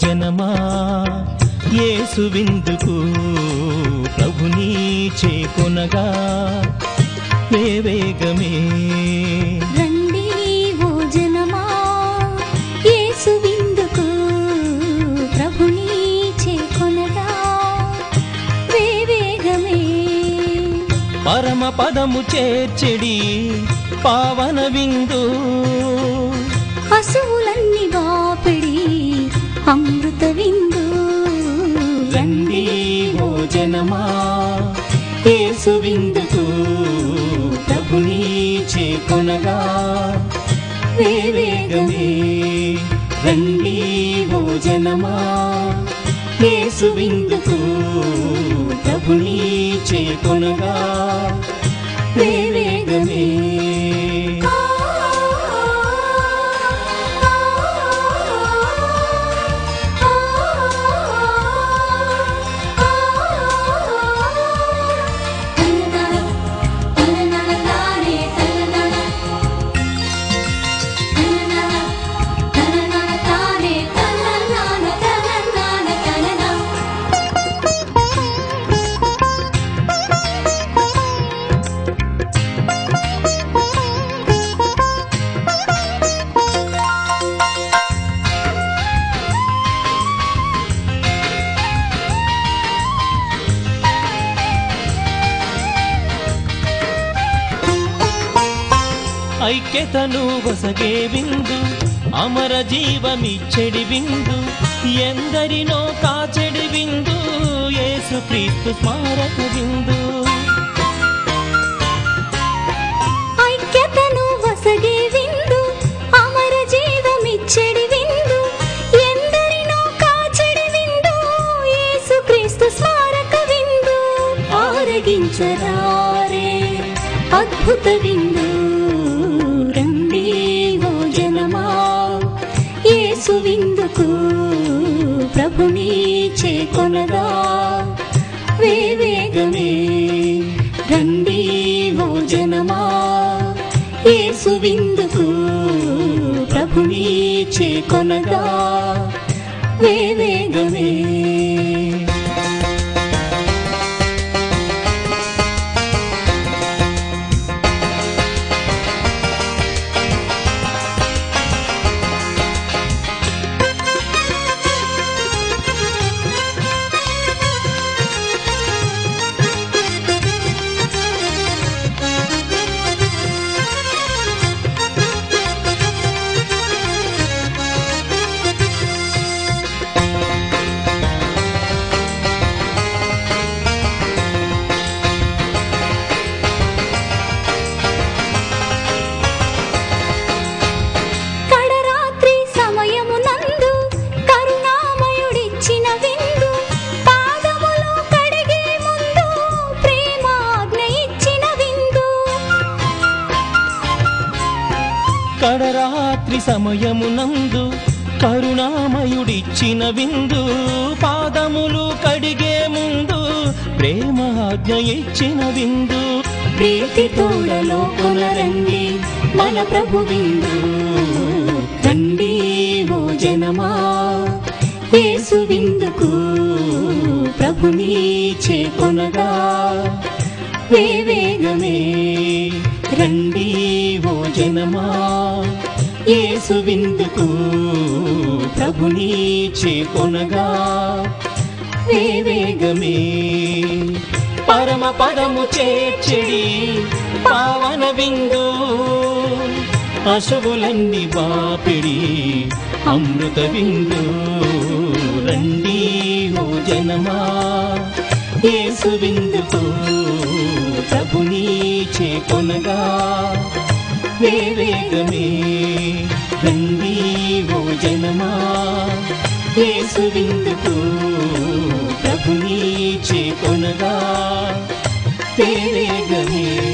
జనమా యేసు విందుకు ప్రభుని చేకొనగా వేవేగమే రండి ఓ జనమా యేసు విందుకు ప్రభుని చేకొనగా వేవేగమే పరమ పదము చేర్చెడి పావన విందు హసువులన్నీ బాపిడి అమృత విందు రండి ఓ జనమా యేసు విందుకు ప్రభుని చేకొనగా వేవేగమే రండి ఓ జనమా యేసు విందుకు ప్రభుని చేకొనగా వేవేగమే ఐక్యతను వసగే విందు అమర జీవమిచ్చడి విందు ఎందరినో కాచెడి విందు యేసుక్రీస్తు స్మారక విందు ఐక్యతను వసగే విందు అమర జీవమిచ్చడి విందు ఎందరినో కాచడి విందు యేసుక్రీస్తు స్మారక విందు ఆరగించరారే అద్భుత విందు రండి ఓ జనమా యేసు విందుకు ప్రభుని చేకొనగా వేవేగమే రండి ఓ జనమా యేసు విందుకు ప్రభుని చేకొనగా వేవేగమే కడరాత్రి సమయమునందు కరుణామయుడిచ్చిన విందు పాదములు కడిగే ముందు ప్రేమాజ్ఞ ఇచ్చిన విందు కడరాత్రి సమయమునందు కరుణామయుడిచ్చిన విందు పాదములు కడిగే ముందు ప్రేమాజ్ఞ ఇచ్చిన విందు ప్రీతి తోడలో కొనరండి మన ప్రభు విందు రండి ఓ జనమా యేసు విందుకు ప్రభుని చేకొనగా వేవేగమే రండి ఓ జనమా యేసు విందుకు ప్రభుని చేకొనగా వేవేగమే పరమ పదము చేర్చెడి పావన విందు అశువులన్నీ బాపిడి అమృత విందు రండి ఓ జనమా యేసు విందుకు ప్రభుని చేకొనగా వేవేగమే రండి ఓ జనమా యేసు విందుకు ప్రభుని చేకొనగా వేవేగమే